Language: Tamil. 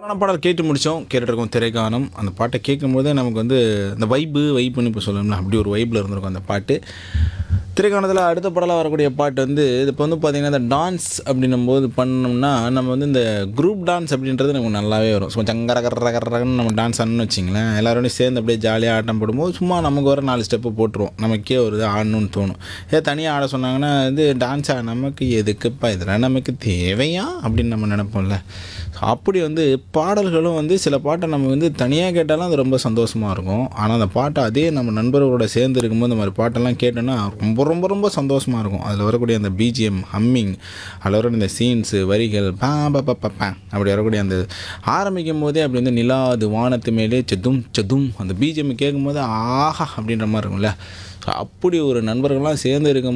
சூப்பரான பாடல் கேட்டு முடித்தோம் கேட்டுருக்கோம் திரைக்கானம் அந்த பாட்டை கேட்கும்போதே நமக்கு வந்து அந்த வைப்பு வைப்புன்னு இப்போ சொல்லணும்ல அப்படி ஒரு வைப்பில் இருந்திருக்கும் அந்த பாட்டு திரைக்காணத்தில் அடுத்த பாடலாக வரக்கூடிய பாட்டு வந்து இப்போ வந்து பார்த்திங்கன்னா இந்த டான்ஸ் அப்படின்னும் போது பண்ணோம்னா நம்ம வந்து இந்த குரூப் டான்ஸ் அப்படின்றது நமக்கு நல்லாவே வரும் சும்மா சங்கர கர்ற கர்றன்னு நம்ம டான்ஸ் ஆடணும்னு வச்சிங்களேன் எல்லாரோடையும் சேர்ந்து அப்படியே ஜாலியாக ஆட்டம் போடும்போது சும்மா நமக்கு வர நாலு ஸ்டெப்பு போட்டுருவோம் நமக்கே ஒரு இது ஆடணும்னு தோணும் ஏ தனியாக ஆட சொன்னாங்கன்னா இது டான்ஸா நமக்கு எதுக்குப்பா இதெல்லாம் நமக்கு தேவையா அப்படின்னு நம்ம நினைப்போம்ல அப்படி வந்து பாடல்களும் வந்து சில பாட்டை நம்ம வந்து தனியாக கேட்டாலும் அது ரொம்ப சந்தோஷமாக இருக்கும் ஆனால் அந்த பாட்டை அதே நம்ம நண்பர்களோட சேர்ந்து இருக்கும்போது இந்த மாதிரி பாட்டெல்லாம் கேட்டோன்னா ரொம்ப ரொம்ப ரொம்ப சந்தோஷமாக இருக்கும் அதில் வரக்கூடிய அந்த பிஜிஎம் ஹம்மிங் அதில் வரக்கூடிய இந்த சீன்ஸு வரிகள் பா பா பா பா பா அப்படி வரக்கூடிய அந்த ஆரம்பிக்கும் போதே அப்படி வந்து நிலாது வானத்து மேலே செதும் செதும் அந்த பிஜிஎம் கேட்கும்போது ஆஹா அப்படின்ற மாதிரி இருக்கும்ல அப்படி ஒரு நண்பர்கள்லாம் சேர்ந்து இருக்கும்